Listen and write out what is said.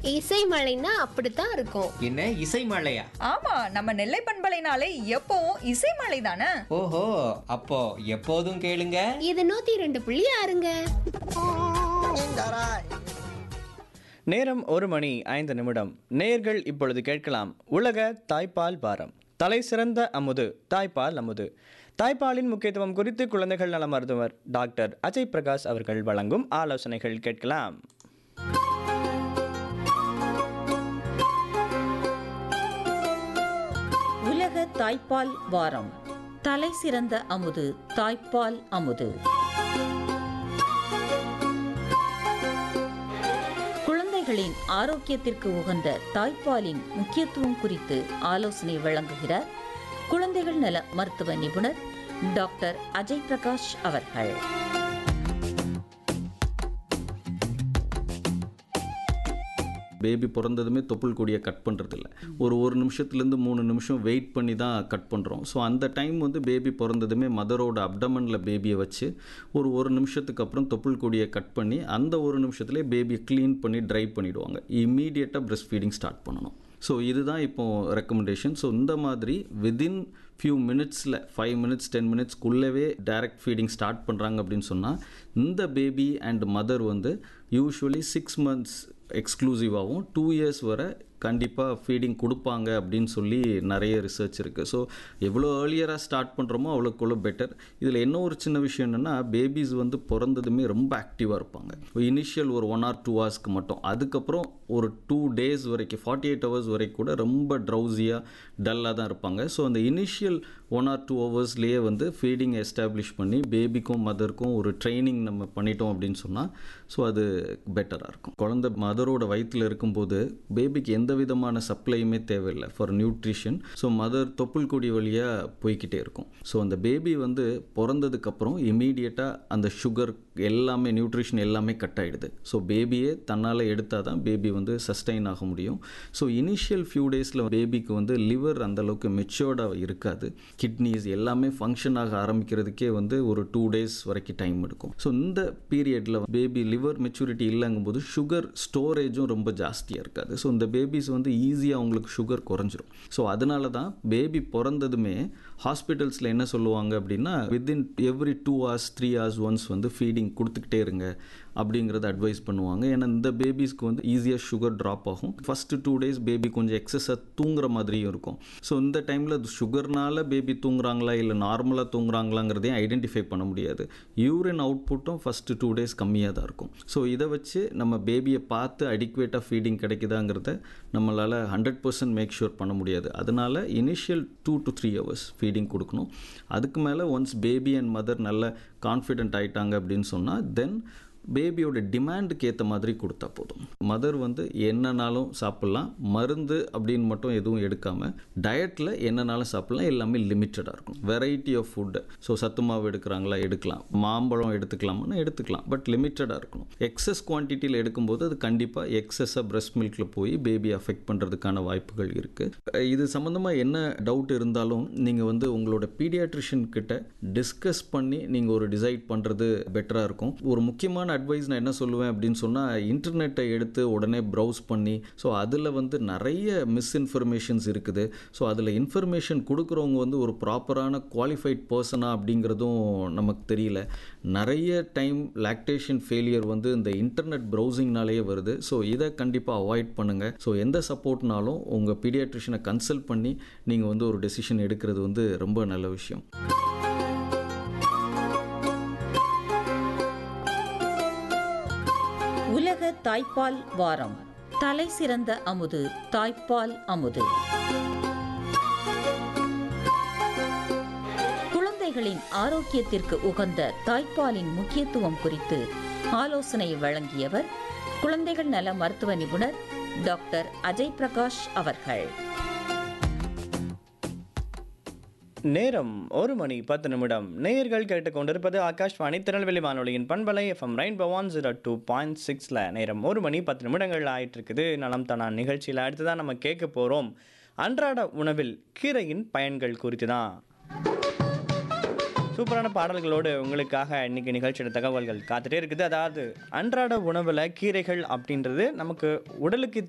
இசை மழைன்னா அப்படித்தான் இருக்கும் என்ன இசை மழையா ஆமா நம்ம நெல்லை பண்பலைனாலே எப்பவும் இசை மலை தானே ஓஹோ அப்போ எப்போதும் கேளுங்க இது நூத்தி ரெண்டு புள்ளி ஆறுங்க நேரம் ஒரு மணி ஐந்து நிமிடம் நேர்கள் இப்பொழுது கேட்கலாம் உலக தாய்ப்பால் வாரம் தலை சிறந்த அமுது தாய்ப்பால் அமுது தாய்ப்பாலின் முக்கியத்துவம் குறித்து குழந்தைகள் நல மருத்துவர் டாக்டர் அஜய் பிரகாஷ் அவர்கள் வழங்கும் ஆலோசனைகள் கேட்கலாம் உலக தாய்ப்பால் வாரம் தலை சிறந்த அமுது தாய்ப்பால் அமுது குழந்தைகளின் ஆரோக்கியத்திற்கு உகந்த தாய்ப்பாலின் முக்கியத்துவம் குறித்து ஆலோசனை வழங்குகிறார் குழந்தைகள் நல மருத்துவ நிபுணர் டாக்டர் அஜய் பிரகாஷ் அவர்கள் பேபி பிறந்ததுமே தொப்புள் கொடியை கட் பண்ணுறதில்ல ஒரு ஒரு நிமிஷத்துலேருந்து மூணு நிமிஷம் வெயிட் பண்ணி தான் கட் பண்ணுறோம் ஸோ அந்த டைம் வந்து பேபி பிறந்ததுமே மதரோட அப்டமனில் பேபியை வச்சு ஒரு ஒரு நிமிஷத்துக்கு அப்புறம் தொப்புள் கொடியை கட் பண்ணி அந்த ஒரு நிமிஷத்துலேயே பேபியை க்ளீன் பண்ணி ட்ரை பண்ணிவிடுவாங்க இம்மீடியட்டாக பிரஸ்ட் ஃபீடிங் ஸ்டார்ட் பண்ணணும் ஸோ இதுதான் இப்போ ரெக்கமெண்டேஷன் ஸோ இந்த மாதிரி விதின் ஃபியூ மினிட்ஸில் ஃபைவ் மினிட்ஸ் டென் மினிட்ஸ்க்குள்ளவே டைரக்ட் ஃபீடிங் ஸ்டார்ட் பண்ணுறாங்க அப்படின்னு சொன்னால் இந்த பேபி அண்ட் மதர் வந்து யூஸ்வலி சிக்ஸ் மந்த்ஸ் எக்ஸ்க்ளூசிவாகவும் டூ இயர்ஸ் வரை கண்டிப்பாக ஃபீடிங் கொடுப்பாங்க அப்படின்னு சொல்லி நிறைய ரிசர்ச் இருக்குது ஸோ எவ்வளோ ஏர்லியராக ஸ்டார்ட் பண்ணுறோமோ அவ்வளோக்குள்ள பெட்டர் இதில் என்ன ஒரு சின்ன விஷயம் என்னென்னா பேபிஸ் வந்து பிறந்ததுமே ரொம்ப ஆக்டிவாக இருப்பாங்க இனிஷியல் ஒரு ஒன் ஆர் டூ ஹவர்ஸ்க்கு மட்டும் அதுக்கப்புறம் ஒரு டூ டேஸ் வரைக்கும் ஃபார்ட்டி எயிட் ஹவர்ஸ் வரைக்கும் கூட ரொம்ப ட்ரௌசியாக டல்லாக தான் இருப்பாங்க ஸோ அந்த இனிஷியல் ஒன் ஆர் டூ ஹவர்ஸ்லேயே வந்து ஃபீடிங் எஸ்டாப்ளிஷ் பண்ணி பேபிக்கும் மதருக்கும் ஒரு ட்ரைனிங் நம்ம பண்ணிட்டோம் அப்படின்னு சொன்னால் ஸோ அது பெட்டராக இருக்கும் குழந்தை மதரோட வயிற்றில் இருக்கும்போது பேபிக்கு எந்த விதமான சப்ளையுமே தேவையில்லை ஃபார் நியூட்ரிஷன் ஸோ மதர் தொப்புள் கொடி வழியாக போய்க்கிட்டே இருக்கும் ஸோ அந்த பேபி வந்து பிறந்ததுக்கப்புறம் இமீடியட்டாக அந்த சுகர் எல்லாமே நியூட்ரிஷன் எல்லாமே கட் ஆகிடுது ஸோ பேபியே தன்னால் எடுத்தால் தான் பேபி வந்து சஸ்டைன் ஆக முடியும் ஸோ இனிஷியல் ஃபியூ டேஸில் பேபிக்கு வந்து லிவர் அந்த அளவுக்கு மெச்சோர்டாக இருக்காது கிட்னிஸ் எல்லாமே ஃபங்க்ஷன் ஆக ஆரம்பிக்கிறதுக்கே வந்து ஒரு டூ டேஸ் வரைக்கும் டைம் எடுக்கும் ஸோ இந்த பீரியடில் பேபி லிவர் மெச்சூரிட்டி இல்லைங்கும்போது சுகர் ஸ்டோரேஜும் ரொம்ப ஜாஸ்தியாக இருக்காது ஸோ இந்த பேபிஸ் வந்து ஈஸியாக அவங்களுக்கு சுகர் குறைஞ்சிரும் ஸோ அதனால தான் பேபி பிறந்ததுமே ஹாஸ்பிட்டல்ஸில் என்ன சொல்லுவாங்க அப்படின்னா within every two hours three hours once வந்து ஃபீடிங் கொடுத்துக்கிட்டே இருங்க அப்படிங்கிறத அட்வைஸ் பண்ணுவாங்க ஏன்னா இந்த பேபிஸ்க்கு வந்து ஈஸியாக சுகர் ட்ராப் ஆகும் ஃபஸ்ட்டு டூ டேஸ் பேபி கொஞ்சம் எக்ஸஸாக தூங்குற மாதிரியும் இருக்கும் ஸோ இந்த டைமில் சுகர்னால பேபி தூங்குறாங்களா இல்லை நார்மலாக தூங்குறாங்களாங்கிறதையும் ஐடென்டிஃபை பண்ண முடியாது யூரின் அவுட்புட்டும் ஃபஸ்ட்டு டூ டேஸ் கம்மியாக தான் இருக்கும் ஸோ இதை வச்சு நம்ம பேபியை பார்த்து அடிக்குவேட்டாக ஃபீடிங் கிடைக்குதாங்கிறத நம்மளால் ஹண்ட்ரட் பர்சன்ட் மேக் ஷூர் பண்ண முடியாது அதனால் initial two to three hours feeding கொடுக்கணும் அதுக்கு மேலே ஒன்ஸ் பேபி அண்ட் மதர் நல்ல கான்ஃபிடென்ட் ஆயிட்டாங்க அப்படின்னு சொன்னால் தென் பேபியோட டிமாண்டுக்கு ஏற்ற மாதிரி கொடுத்தா போதும் மதர் வந்து என்னனாலும் சாப்பிட்லாம் மருந்து அப்படின்னு மட்டும் எதுவும் எடுக்காமல் டயட்டில் என்னனாலும் சாப்பிட்லாம் எல்லாமே லிமிட்டடாக இருக்கும் வெரைட்டி ஆஃப் ஃபுட்டு ஸோ சத்து மாவு எடுக்கிறாங்களா எடுக்கலாம் மாம்பழம் எடுத்துக்கலாம்னா எடுத்துக்கலாம் பட் லிமிட்டடாக இருக்கணும் எக்ஸஸ் குவான்டிட்டியில் எடுக்கும்போது அது கண்டிப்பாக எக்ஸஸாக பிரஸ்ட் மில்கில் போய் பேபி அஃபெக்ட் பண்ணுறதுக்கான வாய்ப்புகள் இருக்குது இது சம்மந்தமாக என்ன டவுட் இருந்தாலும் நீங்கள் வந்து உங்களோட பீடியாட்ரிஷியன் கிட்ட டிஸ்கஸ் பண்ணி நீங்கள் ஒரு டிசைட் பண்ணுறது பெட்டராக இருக்கும் ஒரு முக்கியமான அட்வைஸ் நான் என்ன சொல்லுவேன் அப்படின்னு சொன்னால் இன்டர்நெட்டை எடுத்து உடனே ப்ரௌஸ் பண்ணி ஸோ அதில் வந்து நிறைய மிஸ்இன்ஃபர்மேஷன்ஸ் இருக்குது ஸோ அதில் இன்ஃபர்மேஷன் கொடுக்குறவங்க வந்து ஒரு ப்ராப்பரான குவாலிஃபைட் பர்சனா அப்படிங்கிறதும் நமக்கு தெரியல நிறைய டைம் லாக்டேஷன் ஃபெயிலியர் வந்து இந்த இன்டர்நெட் ப்ரௌசிங்னாலேயே வருது ஸோ இதை கண்டிப்பாக அவாய்ட் பண்ணுங்கள் ஸோ எந்த சப்போர்ட்னாலும் உங்கள் பீடியாட்ரிஷனை கன்சல்ட் பண்ணி நீங்கள் வந்து ஒரு டெசிஷன் எடுக்கிறது வந்து ரொம்ப நல்ல விஷயம் உலக தாய்ப்பால் வாரம் தலை சிறந்த அமுது தாய்ப்பால் அமுது குழந்தைகளின் ஆரோக்கியத்திற்கு உகந்த தாய்ப்பாலின் முக்கியத்துவம் குறித்து ஆலோசனை வழங்கியவர் குழந்தைகள் நல மருத்துவ நிபுணர் டாக்டர் அஜய் பிரகாஷ் அவர்கள் நேரம் ஒரு மணி பத்து நிமிடம் நேயர்கள் கேட்டுக்கொண்டிருப்பது ஆகாஷ்வாணி திருநெல்வேலி வானொலியின் பண்பலை FM rainbow one zero two point சிக்ஸில் நேரம் ஒரு மணி பத்து நிமிடங்கள் ஆயிட்டு இருக்குது நலம் தனா நிகழ்ச்சியில் அடுத்ததான் நம்ம கேட்க போகிறோம் அன்றாட உணவில் கீரையின் பயன்கள் குறித்து தான் சூப்பரான பாடல்களோடு உங்களுக்காக இன்னைக்கு நிகழ்ச்சியோட தகவல்கள் காத்துட்டே இருக்குது அதாவது அன்றாட உணவில் கீரைகள் அப்படின்றது நமக்கு உடலுக்கு